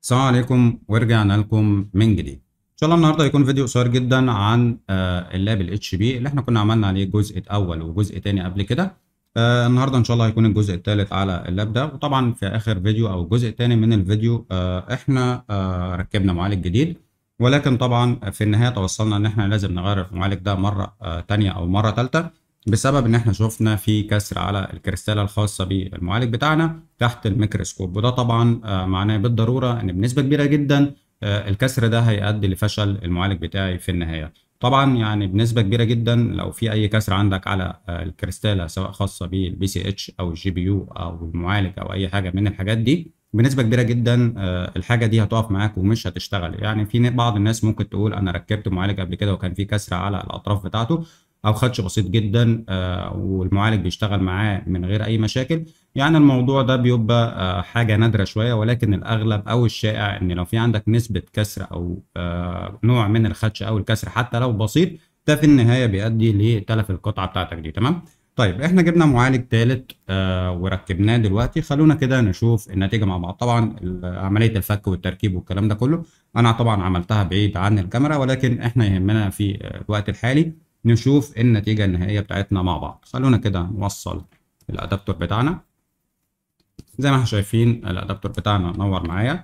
السلام عليكم ورجعنا لكم من جديد ان شاء الله النهارده هيكون فيديو قصير جدا عن آه، اللاب الاتش بي اللي احنا كنا عملنا عليه جزء اول وجزء تاني قبل كده آه، النهارده ان شاء الله هيكون الجزء الثالث على اللاب ده وطبعا في اخر فيديو او الجزء الثاني من الفيديو آه، احنا آه، ركبنا معالج جديد ولكن طبعا في النهايه توصلنا ان احنا لازم نغير المعالج ده مره آه، تانية او مره ثالثه بسبب ان احنا شفنا في كسر على الكريستاله الخاصه بالمعالج بتاعنا تحت الميكروسكوب وده طبعا آه، معناه بالضروره ان بنسبه كبيره جدا آه، الكسر ده هيؤدي لفشل المعالج بتاعي في النهايه طبعا يعني بنسبه كبيره جدا لو في اي كسر عندك على آه، الكريستاله سواء خاصه بالبي سي اتش او الجي بي يو او المعالج او اي حاجه من الحاجات دي بنسبه كبيره جدا آه، الحاجه دي هتقف معاك ومش هتشتغل يعني في بعض الناس ممكن تقول انا ركبت معالج قبل كده وكان في كسر على الاطراف بتاعته او خدش بسيط جدا آه، والمعالج بيشتغل معاه من غير اي مشاكل يعني الموضوع ده بيبقى آه، حاجه نادره شويه ولكن الاغلب او الشائع ان لو في عندك نسبه كسر او آه، نوع من الخدش او الكسر حتى لو بسيط ده في النهايه بيؤدي لتلف القطعه بتاعتك دي تمام طيب احنا جبنا معالج ثالث آه وركبناه دلوقتي خلونا كده نشوف النتيجه مع بعض طبعا ال- عمليه الفك والتركيب والكلام ده كله انا طبعا عملتها بعيد عن الكاميرا ولكن احنا يهمنا في آه، الوقت الحالي نشوف النتيجه النهائيه بتاعتنا مع بعض خلونا كده نوصل الادابتور بتاعنا زي ما احنا شايفين الادابتور بتاعنا نور معايا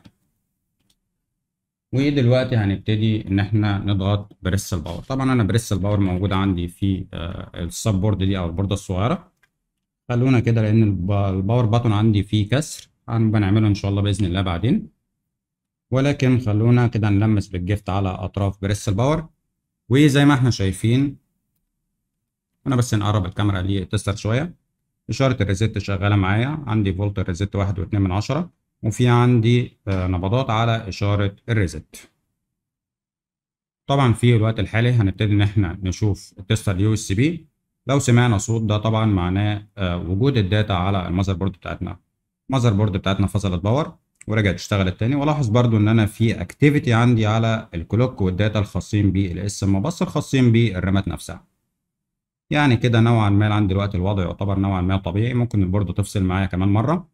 ودلوقتي هنبتدي ان احنا نضغط بريس الباور طبعا انا بريس الباور موجود عندي في آه، السب بورد دي او البوردة الصغيرة خلونا كده لان الب- الباور باتون عندي فيه كسر هنبقى نعمله ان شاء الله باذن الله بعدين ولكن خلونا كده نلمس بالجفت على اطراف بريس الباور وزي ما احنا شايفين انا بس نقرب الكاميرا ليه تستر شوية اشارة الريزيت شغالة معايا عندي فولت الريزيت واحد واتنين من عشرة وفي عندي آه، نبضات على اشارة الريزيت طبعا في الوقت الحالي هنبتدي ان احنا نشوف التستر اليو اس بي لو سمعنا صوت ده طبعا معناه آه، وجود الداتا على المذر بورد بتاعتنا المذر بورد بتاعتنا فصلت باور ورجعت اشتغلت تاني ولاحظ برضو ان انا في اكتيفيتي عندي على الكلوك والداتا الخاصين بالاس ام بس الخاصين بالرامات نفسها يعني كده نوعا ما عندي دلوقتي الوضع يعتبر نوعا ما طبيعي ممكن البورد تفصل معايا كمان مرة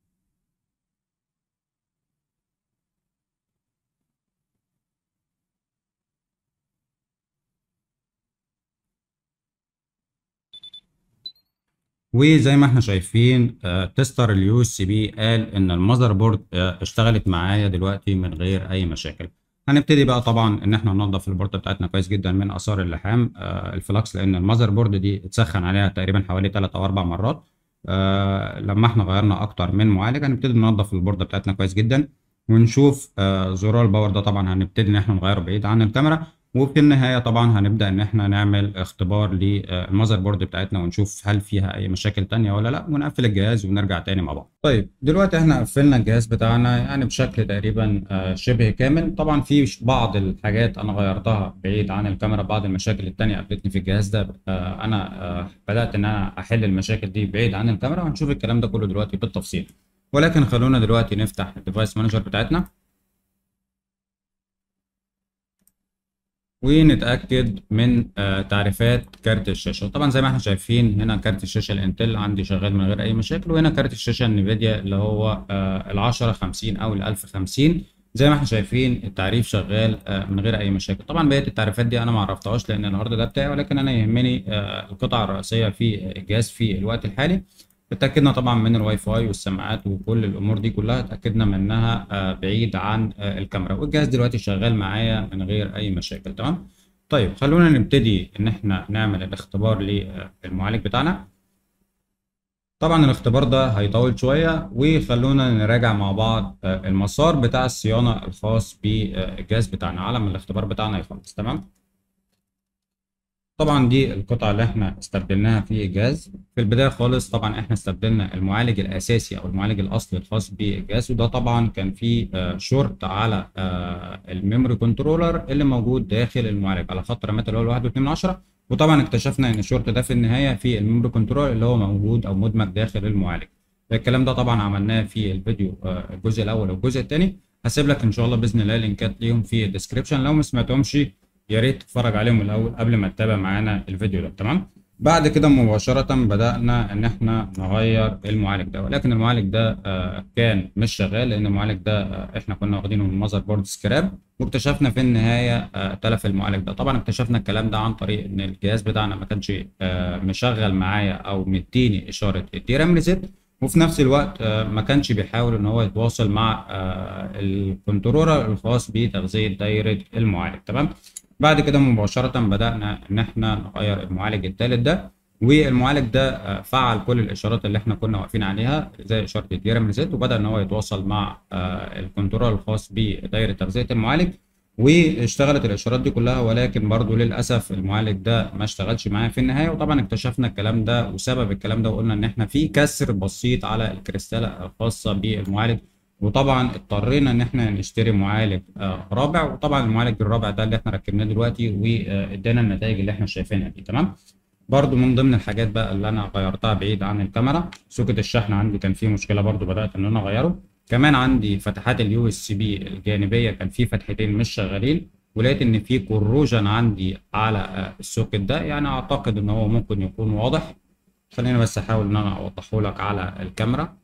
وزي ما احنا شايفين آه، تستر اليو اس بي قال ان المذر بورد آه، اشتغلت معايا دلوقتي من غير اي مشاكل هنبتدي بقى طبعا ان احنا ننظف البورد بتاعتنا كويس جدا من اثار اللحام آه، الفلكس لان المذر بورد دي اتسخن عليها تقريبا حوالي 3 او 4 مرات آه، لما احنا غيرنا اكتر من معالج هنبتدي ننظف البورد بتاعتنا كويس جدا ونشوف آه، زرار الباور ده طبعا هنبتدي ان احنا نغيره بعيد عن الكاميرا وفي النهاية طبعا هنبدأ إن إحنا نعمل اختبار للمذر بورد بتاعتنا ونشوف هل فيها أي مشاكل تانية ولا لأ ونقفل الجهاز ونرجع تاني مع بعض. طيب دلوقتي إحنا قفلنا الجهاز بتاعنا يعني بشكل تقريبا آه، شبه كامل، طبعا في بعض الحاجات أنا غيرتها بعيد عن الكاميرا بعض المشاكل التانية قابلتني في الجهاز ده آه، أنا آه، بدأت إن أنا أحل المشاكل دي بعيد عن الكاميرا وهنشوف الكلام ده كله دلوقتي بالتفصيل. ولكن خلونا دلوقتي نفتح الديفايس مانجر بتاعتنا. ونتأكد من آه، تعريفات كارت الشاشة طبعا زي ما احنا شايفين هنا كارت الشاشة الانتل عندي شغال من غير أي مشاكل وهنا كارت الشاشة النفيديا اللي هو ال 1050 أو ال 1050 زي ما احنا شايفين التعريف شغال آه، من غير أي مشاكل طبعا بقية التعريفات دي أنا ما عرفتهاش لأن الهارد ده بتاعي ولكن أنا يهمني آه، القطعة الرئيسية في الجهاز في الوقت الحالي اتأكدنا طبعا من الواي فاي والسماعات وكل الأمور دي كلها اتأكدنا منها آه، بعيد عن آه، الكاميرا والجهاز دلوقتي شغال معايا من غير أي مشاكل تمام طيب خلونا نبتدي إن إحنا نعمل الاختبار للمعالج بتاعنا طبعا الاختبار ده هيطول شوية وخلونا نراجع مع بعض آه، المسار بتاع الصيانة الخاص بالجهاز بتاعنا على ما الاختبار بتاعنا يخلص تمام طبعا دي القطعة اللي احنا استبدلناها في الجهاز في البداية خالص طبعا احنا استبدلنا المعالج الأساسي أو المعالج الأصلي الخاص بالجهاز وده طبعا كان فيه آه، شورت على آه، الميموري كنترولر اللي موجود داخل المعالج على خط رامات اللي هو الواحد واتنين من عشرة وطبعا اكتشفنا ان الشورت ده في النهاية في الميموري كنترولر اللي هو موجود أو مدمج داخل المعالج الكلام ده طبعا عملناه في الفيديو آه، الجزء الأول والجزء الثاني هسيب لك ان شاء الله باذن الله لينكات ليهم في الديسكربشن لو ما سمعتهمش يا ريت تتفرج عليهم الاول قبل ما تتابع معانا الفيديو ده تمام بعد كده مباشرة بدأنا إن إحنا نغير المعالج ده ولكن المعالج ده آه، كان مش شغال لأن المعالج ده آه، إحنا كنا واخدينه من ماذر بورد سكراب واكتشفنا في النهاية آه، تلف المعالج ده طبعا اكتشفنا الكلام ده عن طريق إن الجهاز بتاعنا ما كانش آه، مشغل معايا أو مديني إشارة الديرام ريزيت وفي نفس الوقت آه، ما كانش بيحاول إن هو يتواصل مع آه، الكنترولر الخاص بتغذية دايرة المعالج تمام بعد كده مباشرة بدأنا إن إحنا نغير المعالج التالت ده والمعالج ده آه، فعل كل الإشارات اللي إحنا كنا واقفين عليها زي إشارة الديرام ريزيت وبدأ إن هو يتواصل مع آه، الكنترول الخاص بدايرة تغذية المعالج واشتغلت الإشارات دي كلها ولكن برضو للأسف المعالج ده ما اشتغلش معايا في النهاية وطبعا اكتشفنا الكلام ده وسبب الكلام ده وقلنا إن إحنا في كسر بسيط على الكريستالة الخاصة بالمعالج وطبعا اضطرينا ان احنا نشتري معالج آه، رابع وطبعا المعالج الرابع ده اللي احنا ركبناه دلوقتي وادانا النتائج اللي احنا شايفينها دي تمام برضو من ضمن الحاجات بقى اللي انا غيرتها بعيد عن الكاميرا سوكت الشحن عندي كان فيه مشكله برضو بدات ان انا اغيره كمان عندي فتحات اليو اس بي الجانبيه كان في فتحتين مش شغالين ولقيت ان في كروجن عندي على آه، السوكت ده يعني اعتقد ان هو ممكن يكون واضح خليني بس احاول ان انا اوضحه لك على الكاميرا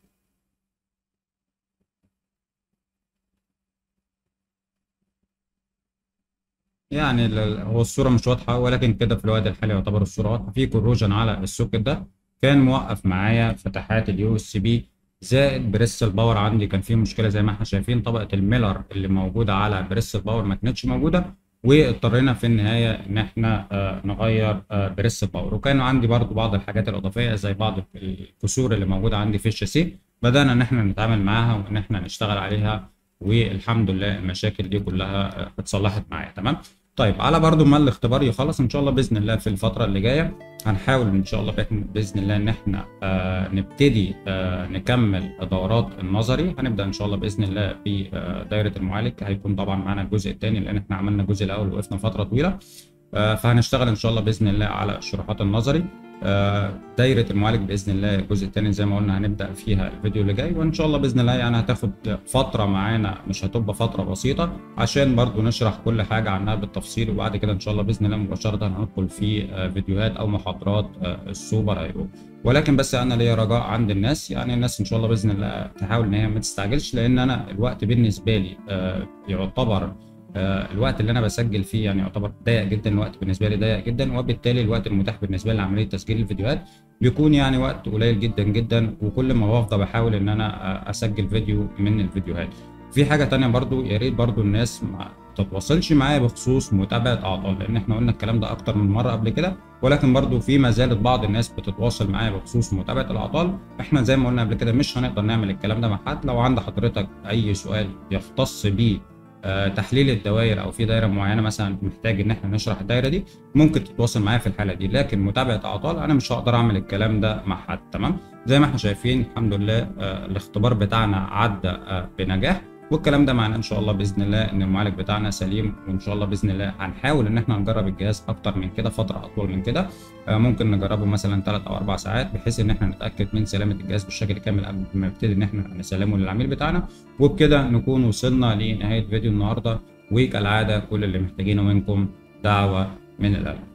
يعني ال- ال- هو الصورة مش واضحة ولكن كده في الوقت الحالي يعتبر الصورة واضحة في كروجن على السوكت ده كان موقف معايا فتحات اليو اس بي زائد بريس الباور عندي كان فيه مشكلة زي ما احنا شايفين طبقة الميلر اللي موجودة على بريس الباور ما كانتش موجودة واضطرينا في النهاية ان احنا آه، نغير آه، بريس الباور وكان عندي برضو بعض الحاجات الإضافية زي بعض الكسور اللي موجودة عندي في الشاسيه بدأنا ان احنا نتعامل معاها وان احنا نشتغل عليها والحمد لله المشاكل دي كلها آه، اتصلحت معايا تمام طيب على برضو ما الاختبار يخلص ان شاء الله باذن الله في الفتره اللي جايه هنحاول ان شاء الله بإذن- باذن الله ان احنا آه نبتدي آه نكمل دورات النظري هنبدا ان شاء الله باذن الله في آه دايره المعالج هيكون طبعا معانا الجزء الثاني لان احنا عملنا الجزء الاول وقفنا فتره طويله آه فهنشتغل ان شاء الله باذن الله على الشروحات النظري آه، دايرة المعالج بإذن الله الجزء الثاني زي ما قلنا هنبدأ فيها الفيديو اللي جاي وإن شاء الله بإذن الله يعني هتاخد فترة معانا مش هتبقى فترة بسيطة عشان برضو نشرح كل حاجة عنها بالتفصيل وبعد كده إن شاء الله بإذن الله مباشرة هندخل في آه، فيديوهات أو محاضرات آه، السوبر أيرو ولكن بس أنا ليا رجاء عند الناس يعني الناس إن شاء الله بإذن الله تحاول إن هي ما تستعجلش لأن أنا الوقت بالنسبة لي آه، يعتبر آه، الوقت اللي انا بسجل فيه يعني يعتبر ضيق جدا الوقت بالنسبه لي ضيق جدا وبالتالي الوقت المتاح بالنسبه لي لعمليه تسجيل الفيديوهات بيكون يعني وقت قليل جدا جدا وكل ما بفضل بحاول ان انا آه، اسجل فيديو من الفيديوهات في حاجه تانية برضو يا ريت برضو الناس ما تتواصلش معايا بخصوص متابعه اعطال لان احنا قلنا الكلام ده اكتر من مره قبل كده ولكن برضو في ما زالت بعض الناس بتتواصل معايا بخصوص متابعه الاعطال احنا زي ما قلنا قبل كده مش هنقدر نعمل الكلام ده مع حد لو عند حضرتك اي سؤال يختص بيه آه، تحليل الدوائر او في دايره معينه مثلا محتاج ان احنا نشرح الدايره دي ممكن تتواصل معايا في الحاله دي لكن متابعه اعطال انا مش هقدر اعمل الكلام ده مع حد تمام زي ما احنا شايفين الحمد لله آه، الاختبار بتاعنا عدى آه، بنجاح والكلام ده معناه ان شاء الله باذن الله ان المعالج بتاعنا سليم وان شاء الله باذن الله هنحاول ان احنا نجرب الجهاز اكتر من كده فتره اطول من كده آه، ممكن نجربه مثلا 3 او 4 ساعات بحيث ان احنا نتاكد من سلامه الجهاز بالشكل كامل قبل ما نبتدي ان احنا نسلمه للعميل بتاعنا وبكده نكون وصلنا لنهايه فيديو النهارده وكالعاده كل اللي محتاجينه منكم دعوه من القلب